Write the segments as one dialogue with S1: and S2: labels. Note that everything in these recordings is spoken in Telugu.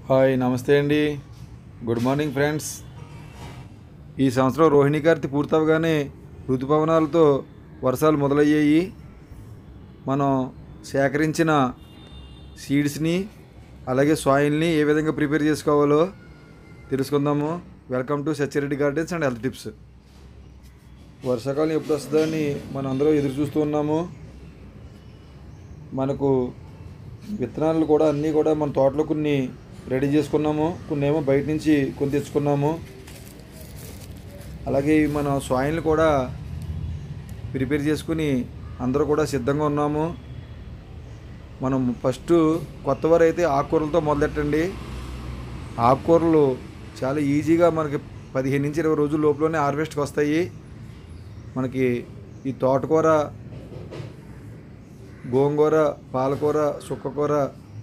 S1: హాయ్ నమస్తే అండి గుడ్ మార్నింగ్ ఫ్రెండ్స్ ఈ సంవత్సరం రోహిణి కార్తి పూర్తవగానే ఋతుపవనాలతో వర్షాలు మొదలయ్యాయి మనం సేకరించిన సీడ్స్ని అలాగే సాయిల్ని ఏ విధంగా ప్రిపేర్ చేసుకోవాలో తెలుసుకుందాము welcome to Satyareddy gardens and health tips వర్షాకాలం ఎప్పుడు వస్తుందని మనం అందరూ ఎదురు చూస్తూ ఉన్నాము మనకు విత్తనాలు కూడా అన్నీ కూడా మన తోటలో కొన్ని రెడీ చేసుకున్నాము కొన్ని ఏమో బయట నుంచి కొన్ని తెచ్చుకున్నాము అలాగే ఇవి మన సాయిల్ని కూడా ప్రిపేర్ చేసుకుని అందరూ కూడా సిద్ధంగా ఉన్నాము మనం ఫస్ట్ కొత్త వారు అయితే ఆకుకూరలతో మొదలెట్టండి ఆకుకూరలు చాలా ఈజీగా మనకి పదిహేను నుంచి ఇరవై రోజుల లోపలనే హార్వెస్ట్కి వస్తాయి మనకి ఈ తోటకూర గోంగూర పాలకూర సుక్కకూర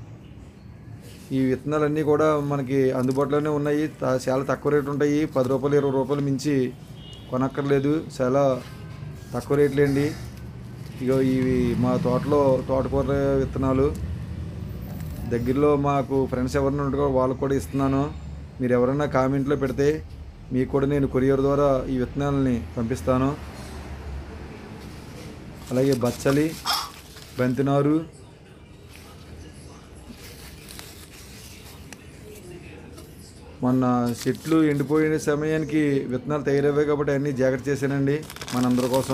S1: ఈ విత్తనాలన్నీ కూడా మనకి అందుబాటులోనే ఉన్నాయి త- చాలా తక్కువ రేటు ఉంటాయి పది రూపాయలు ఇరవై రూపాయలు మించి కొనక్కర్లేదు చాలా తక్కువ రేట్లేండి ఇగో ఇవి మా తోటలో తోటకూర విత్తనాలు దగ్గరలో మాకు ఫ్రెండ్స్ ఎవరైనా ఉంటే వాళ్ళకు కూడా ఇస్తున్నాను మీరు ఎవరైనా కామెంట్లో పెడితే మీకు కూడా నేను కొరియర్ ద్వారా ఈ విత్తనాలని పంపిస్తాను అలాగే బచ్చలి బంతినారు మొన్న చెట్లు ఎండిపోయిన సమయానికి విత్తనాలు తయారయ్యాయి కాబట్టి అన్నీ జాగ్రత్త చేశానండి మనందరి కోసం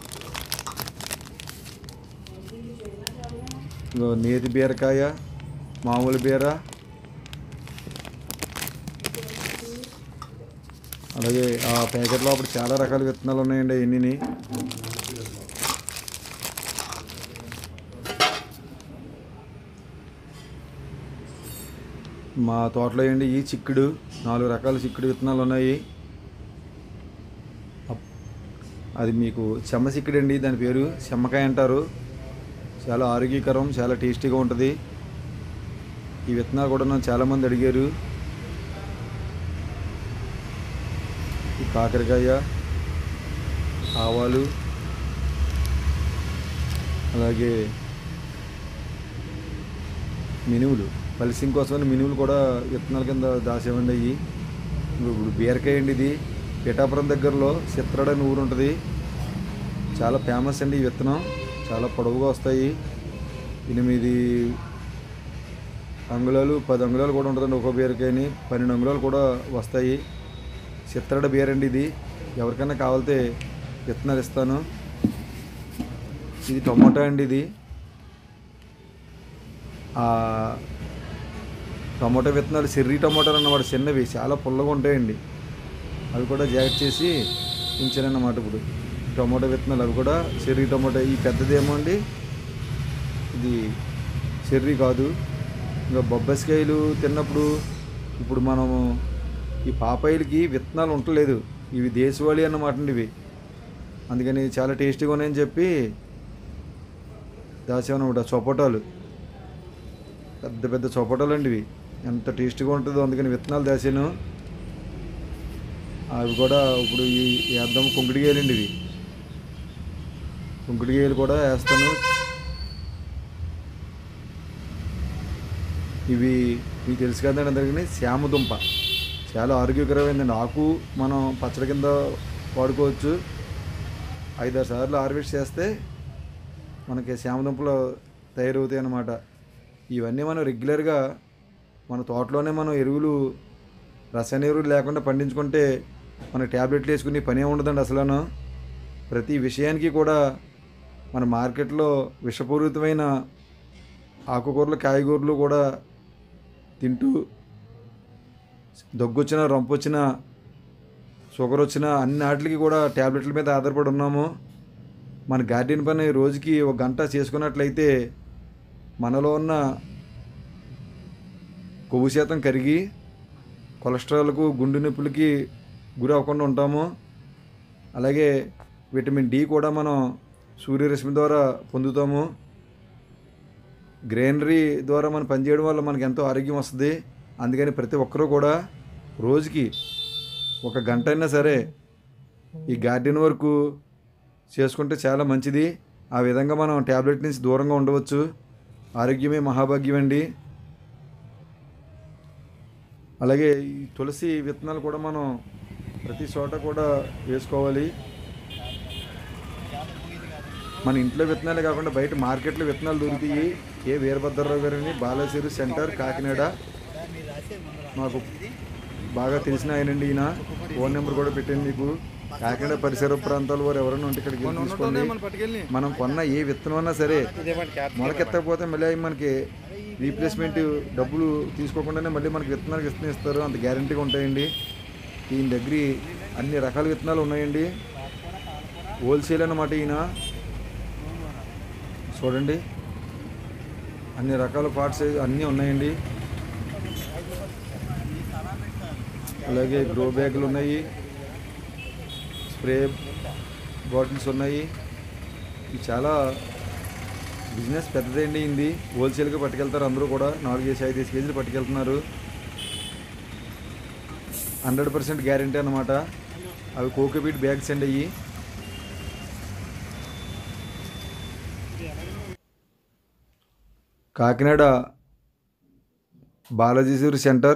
S1: ఇగో నేతి బీరకాయ మామూలు బీర అలాగే ఆ ప్యాకెట్ లోపల చాలా రకాల విత్తనాలు ఉన్నాయండి ఎన్ని మా తోటలో ఏంటి ఈ చిక్కుడు నాలుగు రకాల చిక్కుడు విత్తనాలు ఉన్నాయి అప్- అది మీకు చెమ్మ చిక్కుడు అండి దాని పేరు చెమ్మకాయ అంటారు చాలా ఆరోగ్యకరం చాలా టేస్టీగా ఉంటుంది ఈ విత్తనాలు కూడా నన్ను చాలామంది అడిగారు ఈ కాకరకాయ ఆవాలు అలాగే మినువులు పలిసింగ్ కోసమని మినువులు కూడా విత్తనాల కింద దాసేవండి అయ్యి ఇప్పుడు బీరకాయ అండి ఇది పిఠాపురం దగ్గరలో చిత్రడ అని ఊరు ఉంటుంది చాలా ఫేమస్ అండి ఈ విత్తనం చాలా పొడవుగా వస్తాయి ఎనిమిది అంగుళాలు పది అంగుళాలు కూడా ఉంటుందండి ఒక్కో బీరకాయని పన్నెండు అంగుళాలు కూడా వస్తాయి చిత్రడ బీర అండి ఇది ఎవరికైనా కావాలితే విత్తనాలు ఇస్తాను ఇది టొమాటో అండి ఇది ఆ టమాటో విత్తనాలు చెర్రీ టమాటాలు అన్నమాట చిన్నవి చాలా పుల్లగా ఉంటాయండి అవి కూడా జాగ్రత్త చేసి ఉంచానన్నమాట ఇప్పుడు టమాటో విత్తనాలు అవి కూడా చెర్రీ టమాటో ఈ పెద్దదేమో అండి ఇది చెర్రీ కాదు ఇంకా బొబ్బస్కాయలు తిన్నప్పుడు ఇప్పుడు మనము ఈ పాపాయిలకి విత్తనాలు ఉండలేదు ఇవి దేశవాళీ అన్నమాట అండి ఇవి అందుకని చాలా టేస్టీగా ఉన్నాయని చెప్పి దాచామన్నమాట చొపటాలు పెద్ద పెద్ద చొపటాలు అండి ఇవి ఎంత టేస్టీగా ఉంటుందో అందుకని విత్తనాలు దాచాను అవి కూడా ఇప్పుడు ఈ వేద్దాం కుంకుడికాయలు ఇవి కుంకుడికాయలు కూడా వేస్తాను ఇవి మీకు తెలుసు కదండి అందరికీ శ్యామదుంప చాలా ఆరోగ్యకరమైందండి ఆకు మనం పచ్చడి కింద వాడుకోవచ్చు ఐదారు సార్లు హార్వెస్ట్ చేస్తే మనకి శ్యామదుంపలు తయారవుతాయి అన్నమాట ఇవన్నీ మనం రెగ్యులర్గా మన తోటలోనే మనం ఎరువులు రసాయన ఎరువులు లేకుండా పండించుకుంటే మన ట్యాబ్లెట్లు వేసుకునే పని ఉండదండి అసలు ప్రతి విషయానికి కూడా మన మార్కెట్లో విషపూరితమైన ఆకుకూరలు కాయగూరలు కూడా తింటూ దగ్గు వచ్చినా రొంపు వచ్చినా షుగర్ వచ్చినా అన్ని వాటికి కూడా ట్యాబ్లెట్ల మీద ఆధారపడి ఉన్నాము మన గార్డెన్ పని రోజుకి ఒక గంట చేసుకున్నట్లయితే మనలో ఉన్న కొవ్వు శాతం కరిగి కొలెస్ట్రాల్కు గుండె నొప్పులకి గురి అవ్వకుండా ఉంటాము అలాగే విటమిన్ డి కూడా మనం సూర్యరశ్మి ద్వారా పొందుతాము గ్రీనరీ ద్వారా మనం పనిచేయడం వల్ల మనకి ఎంతో ఆరోగ్యం వస్తుంది అందుకని ప్రతి ఒక్కరూ కూడా రోజుకి ఒక గంట అయినా సరే ఈ గార్డెన్ వరకు చేసుకుంటే చాలా మంచిది ఆ విధంగా మనం ట్యాబ్లెట్ నుంచి దూరంగా ఉండవచ్చు ఆరోగ్యమే మహాభాగ్యం అండి అలాగే ఈ తులసి విత్తనాలు కూడా మనం ప్రతి చోట కూడా వేసుకోవాలి మన ఇంట్లో విత్తనాలే కాకుండా బయట మార్కెట్లో విత్తనాలు దొరుకుతాయి ఏ వీరభద్రరావు గారిని బాలాసీరు సెంటర్ కాకినాడ మాకు బాగా తెలిసిన ఆయనండి ఈయన ఫోన్ నెంబర్ కూడా పెట్టాను మీకు కాకినాడ పరిసర ప్రాంతాల వారు ఎవరైనా ఉంటే ఇక్కడికి వెళ్ళి తీసుకోండి
S2: పట్టుకెళ్ళి
S1: మనం కొన్న ఏ విత్తనం అన్నా సరే మొలకెత్తకపోతే మళ్ళీ అవి మనకి రీప్లేస్మెంట్ డబ్బులు తీసుకోకుండానే మళ్ళీ మనకి విత్తనాలు విత్తనం ఇస్తారు అంత గ్యారంటీగా ఉంటాయండి ఈయన దగ్గర అన్ని రకాల విత్తనాలు ఉన్నాయండి హోల్సేల్ అన్నమాట ఈయన చూడండి అన్ని రకాల పార్ట్స్ అన్నీ ఉన్నాయండి అలాగే గ్రో బ్యాగులు ఉన్నాయి స్ప్రే బాటిల్స్ ఉన్నాయి ఇది చాలా బిజినెస్ పెద్దదండి ఇది హోల్సేల్గా పట్టుకెళ్తారు అందరూ కూడా నాలుగు వేసి ఐదు వేసి కేజీలు పట్టుకెళ్తున్నారు హండ్రెడ్ పర్సెంట్ గ్యారంటీ అనమాట అవి కోకోబీట్ బ్యాగ్స్ అండి అయ్యి కాకినాడ బాలాజీసూరి సెంటర్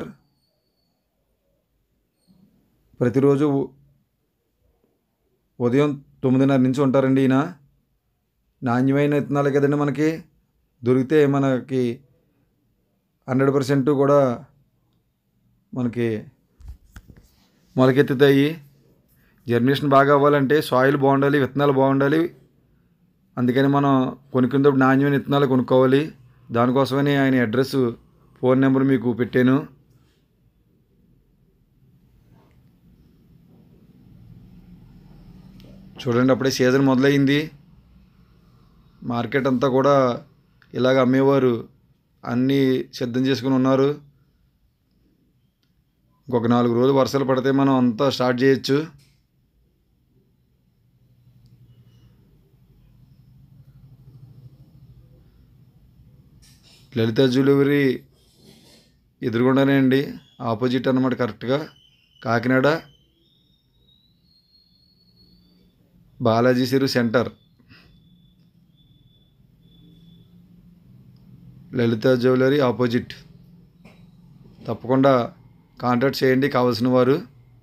S1: ప్రతిరోజు ఉదయం తొమ్మిదిన్నర నుంచి ఉంటారండి ఈయన నాణ్యమైన విత్తనాలు కదండి మనకి దొరికితే మనకి హండ్రెడ్ పర్సెంట్ కూడా మనకి మొలకెత్తుతాయి జర్మినేషన్ బాగా అవ్వాలంటే సాయిల్ బాగుండాలి విత్తనాలు బాగుండాలి అందుకని మనం కొనుక్కునేటప్పుడు నాణ్యమైన విత్తనాలు కొనుక్కోవాలి దానికోసమని ఆయన అడ్రస్ ఫోన్ నెంబర్ మీకు పెట్టాను చూడండి అప్పుడే సీజన్ మొదలైంది మార్కెట్ అంతా కూడా ఇలాగ అమ్మేవారు అన్నీ సిద్ధం చేసుకుని ఉన్నారు ఇంకొక నాలుగు రోజులు వర్షాలు పడితే మనం అంతా స్టార్ట్ చేయొచ్చు లలిత జ్యువెలరీ ఎదురుగుండానే అండి ఆపోజిట్ అన్నమాట కరెక్ట్గా కాకినాడ బాలాజీ సిరు సెంటర్ లలిత జ్యువెలరీ ఆపోజిట్ తప్పకుండా కాంటాక్ట్ చేయండి కావాల్సిన వారు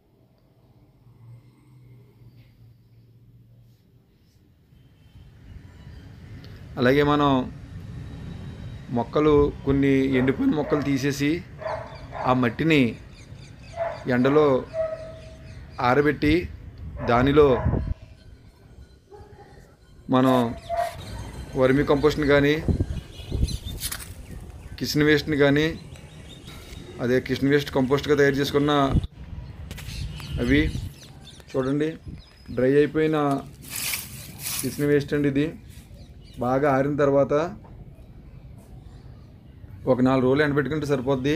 S1: అలాగే మనం మొక్కలు కొన్ని ఎండిపోయిన మొక్కలు తీసేసి ఆ మట్టిని ఎండలో ఆరబెట్టి దానిలో మనం వర్మి కంపోస్ట్ని కానీ కిచెన్ వేస్ట్ని కానీ అదే కిచెన్ వేస్ట్ కంపోస్ట్గా తయారు చేసుకున్న అవి చూడండి డ్రై అయిపోయిన కిచెన్ వేస్ట్ అండి ఇది బాగా ఆరిన తర్వాత ఒక నాలుగు రోజులు ఎండబెట్టుకుంటే సరిపోద్ది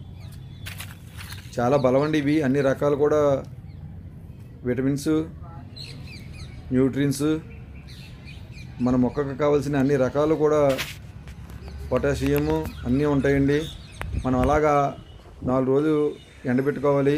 S1: చాలా బలం అండి ఇవి అన్ని రకాలు కూడా విటమిన్స్ న్యూట్రియన్స్ మన మొక్కకు కావాల్సిన అన్ని రకాలు కూడా పొటాషియము అన్నీ ఉంటాయండి మనం అలాగా నాలుగు రోజులు ఎండబెట్టుకోవాలి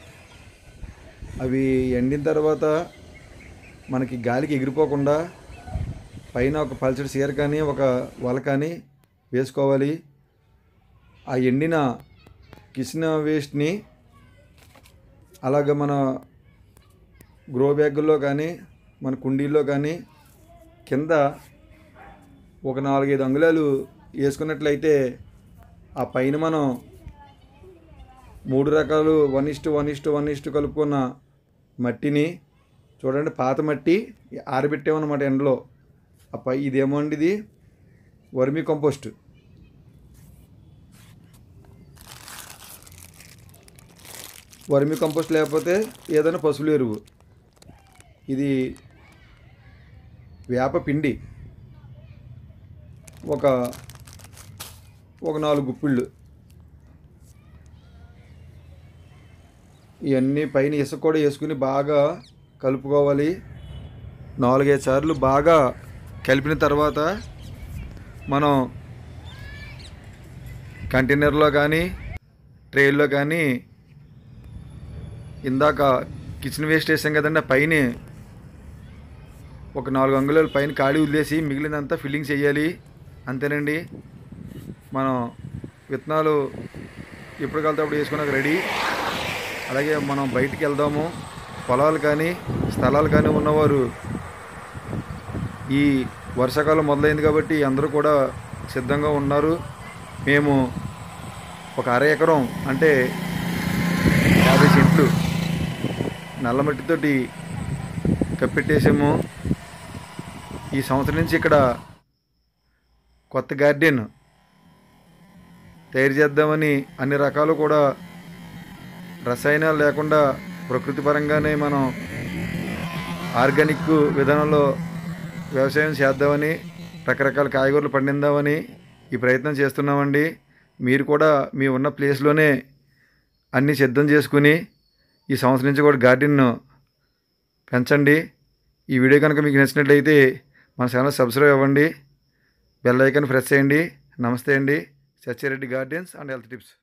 S1: అవి ఎండిన తర్వాత మనకి గాలికి ఎగిరిపోకుండా పైన ఒక పల్చడి చీర కానీ ఒక వల కానీ వేసుకోవాలి ఆ ఎండిన కిచెన్ వేస్ట్ని అలాగ మన గ్రో బ్యాగుల్లో కానీ మన కుండీల్లో కానీ కింద ఒక నాలుగైదు అంగుళాలు వేసుకున్నట్లయితే ఆ పైన మనం మూడు రకాలు one is to one is to one is to కలుపుకున్న మట్టిని చూడండి పాత మట్టి ఆరబెట్టామన్నమాట ఎండలో ఆ పై ఇదేమో అండి ఇది వర్మి కంపోస్ట్ వర్మి కంపోస్ట్ లేకపోతే ఏదైనా పశువుల ఎరువు ఇది వేప పిండి ఒక ఒక నాలుగు గుప్పిళ్ళు ఇవన్నీ పైన ఇసుక కూడా వేసుకుని బాగా కలుపుకోవాలి నాలుగైదు సార్లు బాగా కలిపిన తర్వాత మనం కంటైనర్లో కానీ ట్రైల్లో కానీ ఇందాక కిచెన్ వేస్ట్ వేసాం కదండి ఆ పైన ఒక నాలుగు అంగుళాలు పైన ఖాళీ వదిలేసి మిగిలినంతా ఫిల్లింగ్ చేయాలి అంతేనండి మనం విత్తనాలు ఎప్పుడు కలితే అప్పుడు వేసుకున్నాక రెడీ అలాగే మనం బయటికి వెళ్దాము పొలాలు కానీ స్థలాలు కానీ ఉన్నవారు ఈ వర్షాకాలం మొదలైంది కాబట్టి అందరూ కూడా సిద్ధంగా ఉన్నారు మేము ఒక అర ఎకరం అంటే యాభై సెంట్లు నల్లమట్టితోటి కప్పెట్టేసాము ఈ సంవత్సరం నుంచి ఇక్కడ కొత్త గార్డెన్ తయారు చేద్దామని అన్ని రకాలు కూడా రసాయనాలు లేకుండా ప్రకృతి పరంగానే మనం ఆర్గానిక్ విధానంలో వ్యవసాయం చేద్దామని రకరకాల కాయగూరలు పండిందామని ఈ ప్రయత్నం చేస్తున్నామండి మీరు కూడా మీ ఉన్న ప్లేస్లోనే అన్నీ సిద్ధం చేసుకుని ఈ సంవత్సరం నుంచి కూడా గార్డెన్ను పెంచండి ఈ వీడియో కనుక మీకు నచ్చినట్లయితే మన ఛానల్ సబ్స్క్రైబ్ అవ్వండి బెల్ ఐకాన్ ప్రెస్ చేయండి నమస్తే అండి Satyareddy gardens and health tips